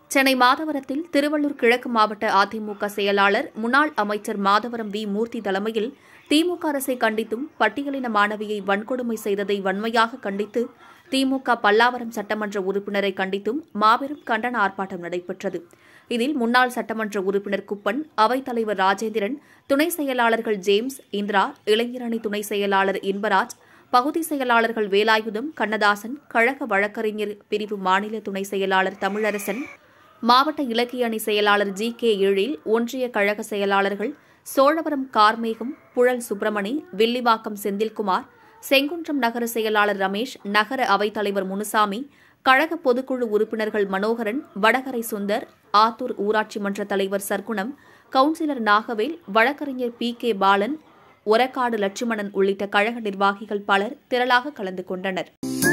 சென்னை மாதவரத்தில் திருவள்ளூர் கிழக்கு மாவட்ட அதிமுக செயலாளர் முன்னாள் அமைச்சர் மாதவரம் வி மூர்த்தி தலைமையில் திமுக அரசை கண்டித்தும் பட்டியலின மாணவியை வன்கொடுமை செய்ததை வன்மையாக கண்டித்து திமுக பல்லாவரம் சட்டமன்ற உறுப்பினரை கண்டித்தும் மாபெரும் கண்டன ஆர்ப்பாட்டம் நடைபெற்றது இதில் முன்னாள் சட்டமன்ற உறுப்பினர் குப்பன் அவைத்தலைவர் ராஜேந்திரன் துணை செயலாளர்கள் ஜேம்ஸ் இந்திரா இளைஞரணி துணை செயலாளர் இன்பராஜ் பகுதி செயலாளர்கள் வேலாயுதம் கண்ணதாசன் கழக வழக்கறிஞர் பிரிவு மாநில துணை செயலாளர் தமிழரசன் மாவட்ட இலக்கிய அணி செயலாளர் ஜி கே எழில் ஒன்றிய கழக செயலாளர்கள் சோழவரம் கார்மேகம் புழல் சுப்பிரமணி வில்லிவாக்கம் செந்தில்குமார் செங்குன்றம் நகர செயலாளர் ரமேஷ் நகர அவைத்தலைவர் முனுசாமி கழக பொதுக்குழு உறுப்பினர்கள் மனோகரன் வடகரை சுந்தர் ஆத்தூர் ஊராட்சி மன்ற தலைவர் சர்க்குணம் கவுன்சிலர் நாகவேல் வழக்கறிஞர் பி கே பாலன் ஒரக்காடு லட்சுமணன் உள்ளிட்ட கழக நிர்வாகிகள் பலர் திரளாக கலந்து கொண்டனர்